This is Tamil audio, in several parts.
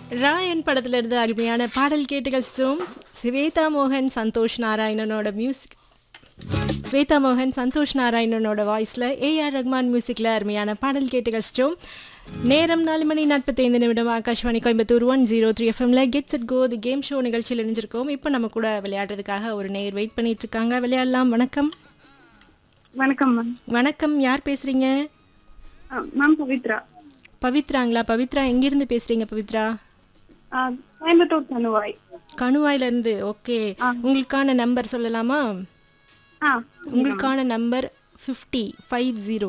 ராயன் படத்துல இருந்து அருமையான பாடல் கேட்டு கழிச்சோம் ஸ்வேதா மோகன் சந்தோஷ் நாராயணனோட மியூசிக் ஸ்வேதா மோகன் சந்தோஷ் நாராயணனோட வாய்ஸில் ஏஆர் ரஹ்மான் மியூசிக்கில் அருமையான பாடல் கேட்டு கழிச்சோம் நேரம் நாலு மணி நாற்பத்தைந்து நிமிடம் Akashvani Coimbatore one zero three எஃப்எம்ல get set go the game show நிகழ்ச்சியில் இணைஞ்சிருக்கோம் இப்போ நம்ம கூட விளையாடுறதுக்காக ஒரு நேர் வெயிட் பண்ணிட்டு இருக்காங்க விளையாடலாம் வணக்கம் வணக்கம் மேம் வணக்கம் யார் பேசுறீங்க ஆ, மேம் பவித்ரா பவித்ராங்களா பவித்ரா எங்கிருந்து பேசுறீங்க பவித்ரா ஆ, கோயம்புத்தூர் தனுவாய் கணுவாயில இருந்து ஓகே உங்களுக்கான நம்பர் சொல்லலாமா ஆ உங்களுக்கான நம்பர் ஃபிஃப்டி ஃபைவ் ஜீரோ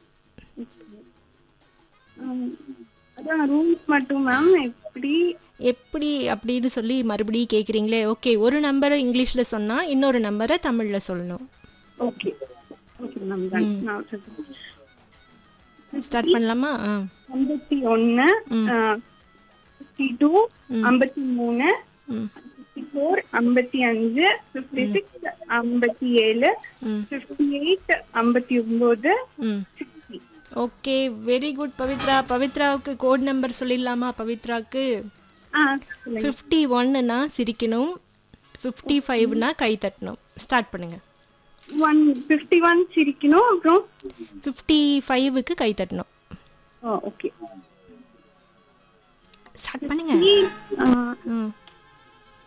ம், அதான் ரூம்ஸ் மட்டும் மேம் எப்படி எப்படி அப்படின்னு சொல்லி மறுபடியும் கேட்குறீங்களே ஓகே ஒரு நம்பரை இங்கிலீஷில் சொன்னால் இன்னொரு நம்பரை தமிழில் சொல்லணும் ஓகே ஓகே மேம் தான் நான் சொல்றேன். ஸ்டார்ட் பண்ணலாமா ஆ ஐம்பத்தி ஒன்று ஃபிஃப்டி டூ ஐம்பத்தி மூணு ம் ஃபிஃப்டி ஃபோர் ஐம்பத்தி அஞ்சு ஃபிஃப்டி சிக்ஸ் ஐம்பத்தி ஏழு ம். ஃபிஃப்டி எயிட் ஐம்பத்தி ஒம்பது ம் sixty okay very good Pavithra பவித்ராவுக்கு கோட் நம்பர் சொல்லிடலாமா பவித்ராவுக்கு ஆ சொல்லுங்க ஃபிஃப்டி ஒன்னுனா சிரிக்கணும் ஃபிஃப்டி ஃபைவ்னா கை தட்டணும் ஸ்டார்ட் பண்ணுங்க ஒன் ஃபிஃப்டி ஒன் சிரிக்கணும் அப்புறம் ஃபிஃப்டி ஃபைவுக்கு கை தட்டணும் ஓ ஓகே ஸ்டார்ட் பண்ணுங்க ஆ ம்